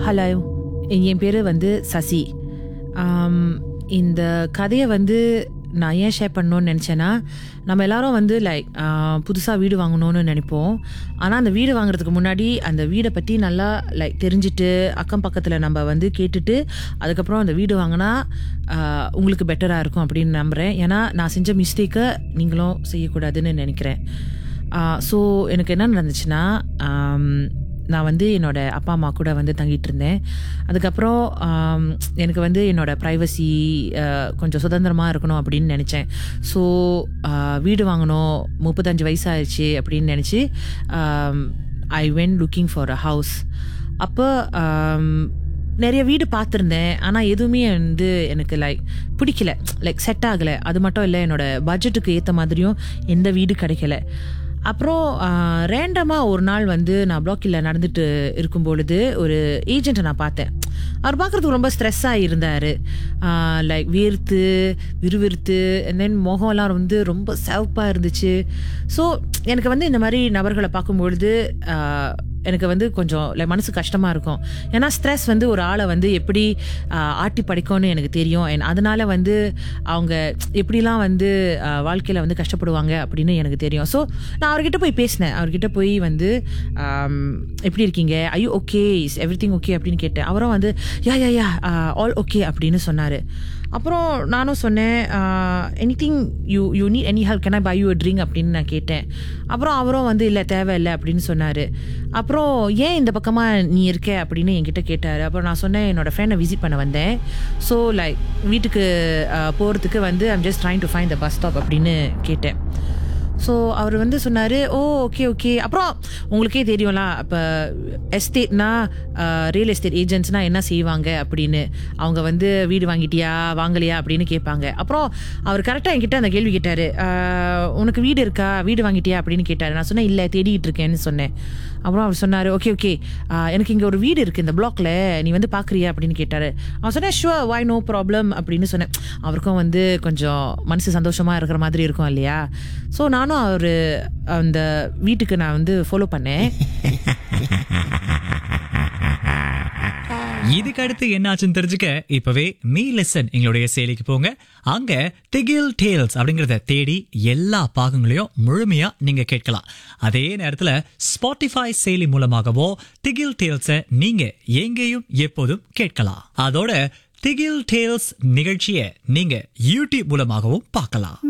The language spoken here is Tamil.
ஹலோ என் பேர் வந்து சசி ஆம், இந்த கதையை வந்து நான் ஏன் ஷேர் பண்ணணும்னு நினச்சேன்னா நம்ம எல்லாரும் வந்து லைக் புதுசாக வீடு வாங்கணும்னு நினைப்போம் ஆனால் அந்த வீடு வாங்குறதுக்கு முன்னாடி அந்த வீடை பற்றி நல்லா லைக் தெரிஞ்சுட்டு அக்கம் பக்கத்தில் நம்ம வந்து கேட்டுட்டு அதுக்கப்புறம் அந்த வீடு வாங்கினா ஆஹ், உங்களுக்கு பெட்டராக இருக்கும் அப்படின்னு நம்புகிறேன் ஏன்னா நான் செஞ்ச மிஸ்டேக்கை நீங்களும் செய்யக்கூடாதுன்னு நினைக்கிறேன் ஸோ எனக்கு என்ன நடந்துச்சுன்னா ஆம், நான் வந்து என்னோட அப்பா அம்மா கூட வந்து தங்கிட்டு இருந்தேன் அதுக்கப்புறம் ஆம், எனக்கு வந்து என்னோட ப்ரைவசி கொஞ்சம் சுதந்திரமாக இருக்கணும் அப்படின்னு நினச்சேன் ஸோ வீடு வாங்கணும் முப்பத்தஞ்சு வயசாகிடுச்சு அப்படின்னு நினச்சி I when looking for a house அப்போ ஆம், நிறைய வீடு பார்த்துருந்தேன் ஆனால் எதுவுமே வந்து எனக்கு லைக் பிடிக்கல லைக் செட் ஆகலை அது மட்டும் இல்லை என்னோட பட்ஜெட்டுக்கு ஏற்ற மாதிரியும் எந்த வீடு கிடைக்கல அப்புறம் ரேண்டமாக ஒரு நாள் வந்து நான் பிளாக்கில் நடந்துட்டு இருக்கும் பொழுது ஒரு ஏஜென்ட்டை நான் பார்த்தேன் அவர் பார்க்குறதுக்கு ரொம்ப ஸ்ட்ரெஸ்ஸாக இருந்தார் லைக் வேர்த்து விறுவிறுத்து தென் முகம்லாம் வந்து ரொம்ப சிவப்பாக இருந்துச்சு ஸோ எனக்கு வந்து இந்த மாதிரி நபர்களை பார்க்கும்பொழுது ஆஹ், எனக்கு வந்து கொஞ்சம் like மனசு கஷ்டமாக இருக்கும் ஏன்னா ஸ்ட்ரெஸ் வந்து ஒரு ஆளை வந்து எப்படி ஆஹ், ஆட்டி படைக்கும்னு எனக்கு தெரியும் And அதனால வந்து அவங்க எப்படிலாம் வந்து வாழ்க்கையில் வந்து கஷ்டப்படுவாங்க அப்படின்னு எனக்கு தெரியும் ஸோ நான் அவர்கிட்ட போய் பேசினேன் அவர்கிட்ட போய் வந்து ஆம், எப்படி இருக்கீங்க ஐயோ okay is everything okay அப்படின்னு கேட்டேன் அவரும் வந்து யா யா யா ஆல் ஓகே அப்படின்னு சொன்னார் அப்புறம் நானும் சொன்னேன் anything you you need any help can I buy you drink அப்படின்னு நான் கேட்டேன் அப்புறம் அவரும் வந்து இல்லை தேவையில்லை அப்படின்னு சொன்னார் அப்புறம் ஏன் இந்த பக்கமாக நீ இருக்க அப்படின்னு என்கிட்ட கேட்டார் அப்புறம் நான் சொன்னேன் என்னோட ஃப்ரெண்டை விசிட் பண்ண வந்தேன் ஸோ லைக் வீட்டுக்கு போகிறதுக்கு வந்து I'm just trying to find the bus stop அப்படின்னு கேட்டேன் ஸோ அவர் வந்து சொன்னார் ஓ ஓகே ஓகே அப்புறம் உங்களுக்கே தெரியும்ல இப்போ எஸ்டேட்னா ரியல் எஸ்டேட் ஏஜென்ட்ஸ்னால் என்ன செய்வாங்க அப்படின்னு அவங்க வந்து வீடு வாங்கிட்டியா வாங்கலையா அப்படின்னு கேட்பாங்க அப்புறம் அவர் கரெக்டாக என்கிட்ட அந்த கேள்வி கேட்டார் உனக்கு வீடு இருக்கா வீடு வாங்கிட்டியா அப்படின்னு கேட்டார் நான் சொன்னேன் இல்லை தேடிட்டு இருக்கேன்னு சொன்னேன் அப்புறம் அவர் சொன்னார் ஓகே ஓகே எனக்கு இங்கே ஒரு வீடு இருக்குது இந்த பிளாக்ல நீ வந்து பார்க்குறியா அப்படின்னு கேட்டார் அவன் சொன்னேன் ஷுவர் வாய் நோ ப்ராப்ளம் அப்படின்னு சொன்னேன் அவருக்கும் வந்து கொஞ்சம் மனசு சந்தோஷமாக இருக்கிற மாதிரி இருக்கும் இல்லையா ஸோ நானும் அவர் அந்த வீட்டுக்கு நான் வந்து ஃபாலோ பண்ணேன் இதுக்கு அடுத்து என்னாச்சுன்னு தெரிஞ்சுக்க இப்பவே மீ லெசன் எங்களுடைய செயலிக்கு போங்க அங்க திகில் டேல்ஸ் அப்படிங்கறத தேடி எல்லா பாகங்களையும் முழுமையா நீங்க கேட்கலாம் அதே நேரத்துல ஸ்பாட்டிஃபை செயலி மூலமாகவோ திகில் டேல்ஸ நீங்க எங்கேயும் எப்போதும் கேட்கலாம் அதோட திகில் டேல்ஸ் நிகழ்ச்சியை நீங்க யூடியூப் மூலமாகவும் பார்க்கலாம்